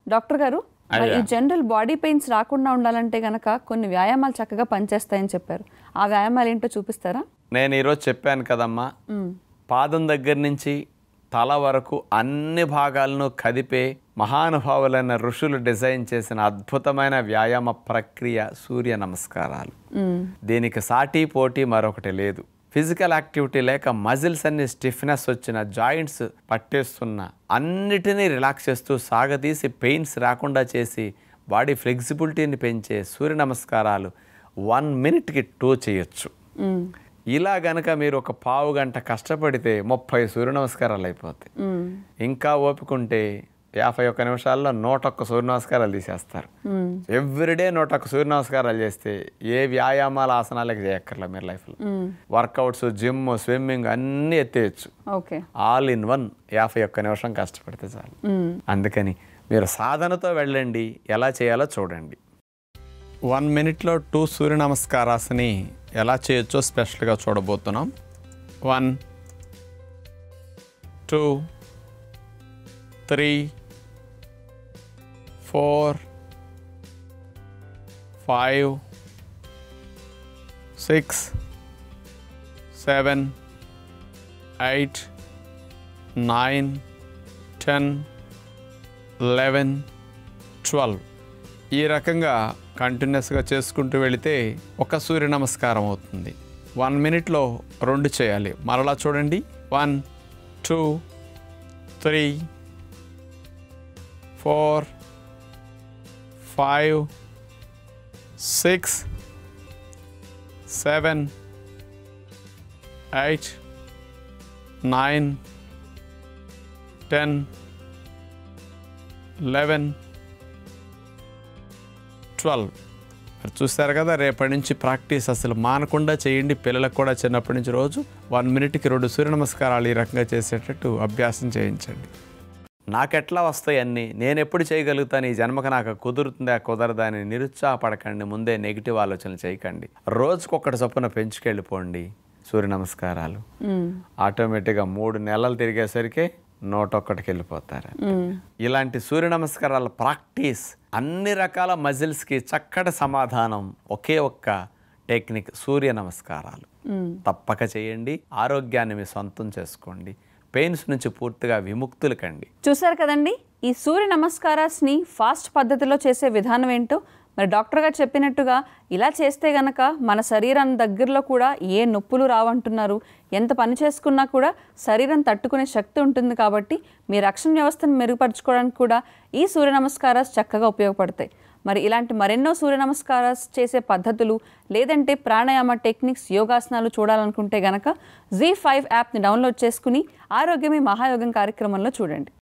Doctor గారు మరి ఈ జనరల్ బాడీ పెయిన్స్ రాకుండా ఉండాలంటే గనక కొన్ని వ్యాయామాలు చక్కగా పనిచేస్తాయని చెప్పారు ఆ వ్యాయామాలు ఏంటో చూపిస్తారా నేను ఈరోజు చెప్పాను కదమ్మా పాదం దగ్గర నుంచి తల వరకు అన్ని భాగాలను కదిపే మహానుభావులైన ఋషులు డిజైన్ చేసిన అద్భుతమైన వ్యాయామ ప్రక్రియ సూర్య నమస్కారాలు దీనికి సాటి పోటీ మరొకటి లేదు ఫిజికల్ యాక్టివిటీ లేక మజిల్స్ అన్ని స్టిఫ్నెస్ వచ్చిన జాయింట్స్ పట్టేస్తున్న అన్నిటినీ రిలాక్స్ చేస్తూ సాగతీసి పెయిన్స్ రాకుండా చేసి బాడీ ఫ్లెక్సిబిలిటీని పెంచే సూర్య నమస్కారాలు వన్ మినిట్కి టూ చేయొచ్చు మ్మ్. ఇలా గనక మీరు ఒక పావు గంట కష్టపడితే ముప్పై సూర్య నమస్కారాలు అయిపోతాయి మ్మ్. ఇంకా ఓపికంటే యాభై ఒక్క నిమిషాల్లో నూట ఒక్క సూర్య నమస్కారాలు తీసేస్తారు మ్మ్. ఎవ్రీడే నూట ఒక్క సూర్య నమస్కారాలు చేస్తే ఏ వ్యాయామాల ఆసనాలకు చేయక్కర్లే మీరు లైఫ్లో మ్మ్. వర్కౌట్స్ జిమ్ స్విమ్మింగ్ అన్నీ ఎత్తేయచ్చు ఓకే ఆల్ ఇన్ వన్ యాభై ఒక్క నిమిషం కష్టపడితే చాలు మ్మ్. అందుకని మీరు సాధనతో వెళ్ళండి ఎలా చేయాలో చూడండి వన్ మినిట్లో టూ సూర్య నమస్కారాస్ని ఎలా చేయొచ్చో స్పెషల్గా చూడబోతున్నాం one two three four five six seven eight nine ten eleven twelve ఈ రకంగా కంటిన్యూస్గా చేసుకుంటూ వెళితే ఒక సూర్య నమస్కారం అవుతుంది వన్ మినిట్లో రెండు చేయాలి మరలా చూడండి one two three four five six seven eight nine ten eleven twelve మరి చూస్తారు కదా రేపటి నుంచి ప్రాక్టీస్ అసలు మానకుండా చేయండి పిల్లలకు కూడా చిన్నప్పటి నుంచి రోజు వన్ మినిట్కి రెండు సూర్య నమస్కారాలు ఈ రకంగా చేసేటట్టు అభ్యాసం చేయించండి నాకెట్లా వస్తాయి అన్నీ నేను ఎప్పుడు చేయగలుగుతాను ఈ జన్మకు నాకు కుదురుతుందా కుదరదా అని నిరుత్సాహపడకండి ముందే నెగిటివ్ ఆలోచనలు చేయకండి రోజుకొకటి చొప్పున పెంచుకెళ్ళిపోండి సూర్య నమస్కారాలు మ్మ్. ఆటోమేటిక్గా మూడు నెలలు తిరిగేసరికి నూట ఒక్కటికి వెళ్ళిపోతారు మ్మ్. ఇలాంటి సూర్య నమస్కారాల ప్రాక్టీస్ అన్ని రకాల మజిల్స్కి చక్కటి సమాధానం ఒకే ఒక్క టెక్నిక్ సూర్య నమస్కారాలు మ్మ్. తప్పక చేయండి ఆరోగ్యాన్ని మీ సొంతం చేసుకోండి పెయిన్స్ నుంచి పూర్తిగా విముక్తులు కండి చూశారు కదండి ఈ సూర్య నమస్కారాస్ని ఫాస్ట్ పద్ధతిలో చేసే విధానం ఏంటో మరి డాక్టర్ గారు చెప్పినట్టుగా ఇలా చేస్తే గనక మన శరీరం దగ్గరలో కూడా ఏ నొప్పులు రావంటున్నారు ఎంత పని చేసుకున్నా కూడా శరీరం తట్టుకునే శక్తి ఉంటుంది కాబట్టి మీ రక్షణ వ్యవస్థను మెరుగుపరచుకోవడానికి కూడా ఈ సూర్య నమస్కారాలు చక్కగా ఉపయోగపడతాయి మరి ఇలాంటి మరెన్నో సూర్య నమస్కారాలు చేసే పద్ధతులు లేదంటే ప్రాణాయామ టెక్నిక్స్ యోగాసనాలు చూడాలనుకుంటే గనక జీ ఫైవ్ యాప్ని డౌన్లోడ్ చేసుకుని ఆరోగ్యమే మహాయోగం కార్యక్రమంలో చూడండి